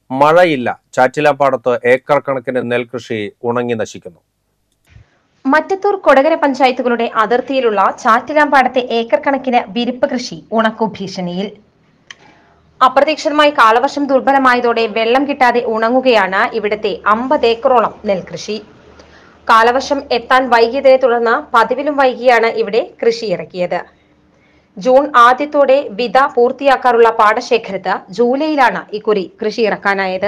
മഴയില്ല ചാറ്റിലാപ്പാടത്ത് ഏക്കർ കണക്കിന് നെൽകൃഷി ഉണങ്ങി നശിക്കുന്നു മറ്റത്തൂർ കൊടകര പഞ്ചായത്തുകളുടെ അതിർത്തിയിലുള്ള ചാറ്റിലാമ്പാടത്തെ ഏക്കർ കണക്കിന് വിരിപ്പ് കൃഷി ഉണക്കു ഭീഷണിയിൽ അപ്രതീക്ഷിതമായി കാലവർഷം ദുർബലമായതോടെ വെള്ളം കിട്ടാതെ ഉണങ്ങുകയാണ് ഇവിടുത്തെ അമ്പത് ഏക്കറോളം നെൽകൃഷി കാലവർഷം എത്താൻ വൈകിയതിനെ തുടർന്ന് പതിവിലും വൈകിയാണ് ഇവിടെ കൃഷി ഇറക്കിയത് ജൂൺ ആദ്യത്തോടെ വിത പൂർത്തിയാക്കാറുള്ള പാടശേഖരത്ത് ജൂലൈയിലാണ് ഇക്കുറി കൃഷി ഇറക്കാനായത്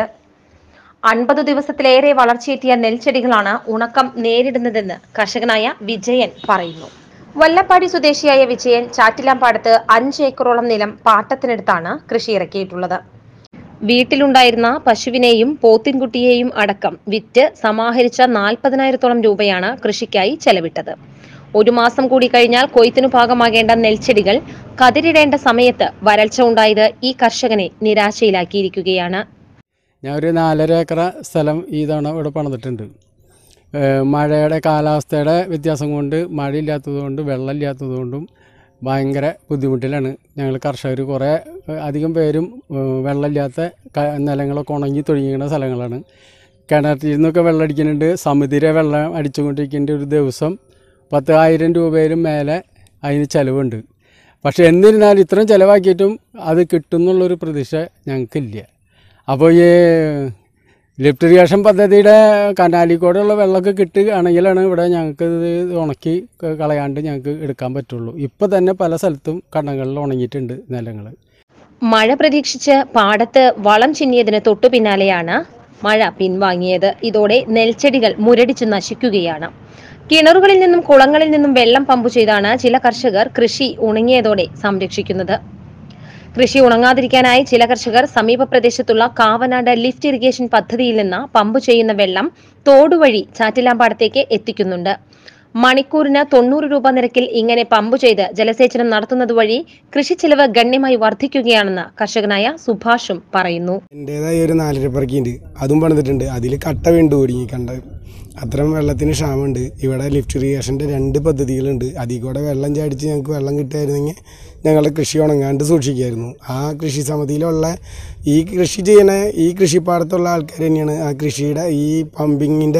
അൻപത് ദിവസത്തിലേറെ വളർച്ചയെത്തിയ നെൽച്ചെടികളാണ് ഉണക്കം നേരിടുന്നതെന്ന് കർഷകനായ വിജയൻ പറയുന്നു വല്ലപ്പാടി സ്വദേശിയായ വിജയൻ ചാറ്റിലാമ്പാടത്ത് അഞ്ച് ഏക്കറോളം നിലം പാട്ടത്തിനെടുത്താണ് കൃഷി ഇറക്കിയിട്ടുള്ളത് വീട്ടിലുണ്ടായിരുന്ന പശുവിനെയും പോത്തിൻകുട്ടിയെയും അടക്കം വിറ്റ് സമാഹരിച്ച നാൽപ്പതിനായിരത്തോളം രൂപയാണ് കൃഷിക്കായി ചെലവിട്ടത് ഒരു മാസം കൂടി കഴിഞ്ഞാൽ കൊയ്ത്തിനു ഭാഗമാകേണ്ട നെൽച്ചെടികൾ കതിരിടേണ്ട സമയത്ത് വരൾച്ച ഉണ്ടായത് ഈ കർഷകനെ നിരാശയിലാക്കിയിരിക്കുകയാണ് ഞാൻ ഒരു നാലര ഏക്കറ സ്ഥലം ഈ തവണ ഇവിടെ പണിതിട്ടുണ്ട് ഏഹ് മഴയുടെ കാലാവസ്ഥയുടെ വ്യത്യാസം കൊണ്ട് മഴയില്ലാത്തത് കൊണ്ട് വെള്ളമില്ലാത്തത് കൊണ്ടും ഭയങ്കര ബുദ്ധിമുട്ടിലാണ് ഞങ്ങൾ കർഷകർ കുറേ ഏഹ് അധികം പേരും ഏഹ് വെള്ളമില്ലാത്ത ക- നിലങ്ങളൊക്കെ ഉണങ്ങി തൊഴിയുന്ന സ്ഥലങ്ങളാണ് കിണറ്റിൽ നിന്നൊക്കെ വെള്ളം അടിക്കുന്നുണ്ട് സമുദ്ര വെള്ളം അടിച്ചുകൊണ്ടിരിക്കേണ്ട ഒരു ദിവസം പത്ത് ആയിരം രൂപയിലും മേലെ അതിന് ചിലവുണ്ട് പക്ഷേ എന്നിരുന്നാലും ഇത്രയും ചിലവാക്കിയിട്ടും അത് കിട്ടും എന്നുള്ളൊരു പ്രതീക്ഷ ഞങ്ങൾക്കില്ല അപ്പോൾ ഈ ലിഫ്റ്റ് ഇറിഗേഷൻ പദ്ധതിയുടെ കനാലിൽ കൂടെയുള്ള വെള്ളമൊക്കെ കിട്ടുകയാണെങ്കിലാണ് ഇവിടെ ഞങ്ങൾക്ക് ഇത് ഉണക്കി ക- കളയാണ്ട് ഞങ്ങൾക്ക് എടുക്കാൻ പറ്റുള്ളൂ ഇപ്പോൾ തന്നെ പല സ്ഥലത്തും കണ്ടങ്ങളിൽ ഉണങ്ങിയിട്ടുണ്ട് നിലങ്ങൾ മഴ പ്രതീക്ഷിച്ച് പാടത്ത് വളം ചിന്നിയതിന് തൊട്ടു പിന്നാലെയാണ് മഴ പിൻവാങ്ങിയത് ഇതോടെ നെൽച്ചെടികൾ മുരടിച്ച് നശിക്കുകയാണ് കിണറുകളിൽ നിന്നും കുളങ്ങളിൽ നിന്നും വെള്ളം പമ്പു ചെയ്താണ് ചില കർഷകർ കൃഷി ഉണങ്ങിയതോടെ സംരക്ഷിക്കുന്നത് കൃഷി ഉണങ്ങാതിരിക്കാനായി ചില കർഷകർ സമീപ പ്രദേശത്തുള്ള കാവനാട് ലിഫ്റ്റ് ഇറിഗേഷൻ പദ്ധതിയിൽ നിന്ന് പമ്പ് ചെയ്യുന്ന വെള്ളം തോടുവഴി ചാറ്റിലാമ്പാടത്തേക്ക് എത്തിക്കുന്നുണ്ട് മണിക്കൂറിന് തൊണ്ണൂറ് രൂപ നിരക്കിൽ ഇങ്ങനെ പമ്പ് ചെയ്ത് ജലസേചനം നടത്തുന്നത് വഴി കൃഷി ചെലവ് ഗണ്യമായി വർദ്ധിക്കുകയാണെന്ന് കർഷകനായ സുഭാഷും പറയുന്നു എൻ്റേതായ ഒരു നാലര പറക്കിയുണ്ട് അതും പണിതിട്ടുണ്ട് അതിൽ കട്ട വീണ്ടു ഒടുങ്ങി കണ്ട അത്രയും വെള്ളത്തിന് ക്ഷാമമുണ്ട് ഇവിടെ ലിഫ്റ്റ് ഇറിഗേഷൻ്റെ രണ്ട് പദ്ധതികളുണ്ട് അതിൽ കൂടെ വെള്ളം ചാടിച്ച് ഞങ്ങൾക്ക് വെള്ളം കിട്ടുമായിരുന്നെങ്കിൽ ഞങ്ങളുടെ കൃഷി ഉണങ്ങാണ്ട് സൂക്ഷിക്കുമായിരുന്നു ആ കൃഷി സമിതിയിലുള്ള ഈ കൃഷി ചെയ്യണ ഈ കൃഷിപ്പാടത്തുള്ള ആൾക്കാർ തന്നെയാണ് ആ കൃഷിയുടെ ഈ പമ്പിങ്ങിൻ്റെ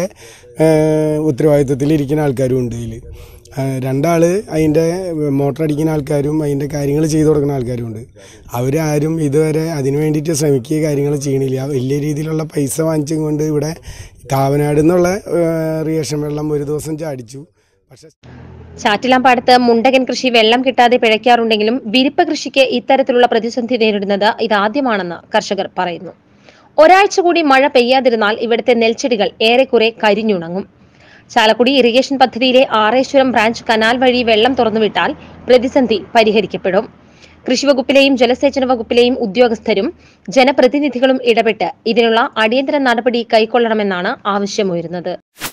ഉത്തരവാദിത്വത്തിലിരിക്കുന്ന ആൾക്കാരും ഉണ്ട് അതിൽ രണ്ടാൾ അതിൻ്റെ മോട്ടർ അടിക്കുന്ന ആൾക്കാരും അതിൻ്റെ കാര്യങ്ങൾ ചെയ്തു കൊടുക്കുന്ന ആൾക്കാരും ഉണ്ട് അവരാരും ഇതുവരെ അതിന് വേണ്ടിയിട്ട് ശ്രമിക്കുക കാര്യങ്ങൾ ചെയ്യണില്ല വലിയ രീതിയിലുള്ള പൈസ വാങ്ങിച്ചും കൊണ്ട് ഇവിടെ കാവനാട് എന്നുള്ള റിയേഷൻ വെള്ളം ഒരു ദിവസം ചാടിച്ചു പക്ഷേ ചാറ്റിലാമ്പാടത്ത് മുണ്ടകൻ കൃഷി വെള്ളം കിട്ടാതെ പിഴയ്ക്കാറുണ്ടെങ്കിലും വിരിപ്പ് കൃഷിക്ക് ഇത്തരത്തിലുള്ള പ്രതിസന്ധി നേരിടുന്നത് ഇതാദ്യമാണെന്ന് കർഷകർ പറയുന്നു ഒരാഴ്ച കൂടി മഴ പെയ്യാതിരുന്നാൽ ഇവിടുത്തെ നെൽച്ചെടികൾ ഏറെക്കുറെ കരിഞ്ഞുണങ്ങും ചാലക്കുടി ഇറിഗേഷൻ പദ്ധതിയിലെ ആറേശ്വരം ബ്രാഞ്ച് കനാൽ വഴി വെള്ളം തുറന്നുവിട്ടാൽ പ്രതിസന്ധി പരിഹരിക്കപ്പെടും കൃഷിവകുപ്പിലെയും ജലസേചന വകുപ്പിലെയും ഉദ്യോഗസ്ഥരും ജനപ്രതിനിധികളും ഇടപെട്ട് ഇതിനുള്ള അടിയന്തര നടപടി കൈക്കൊള്ളണമെന്നാണ് ആവശ്യമുയരുന്നത്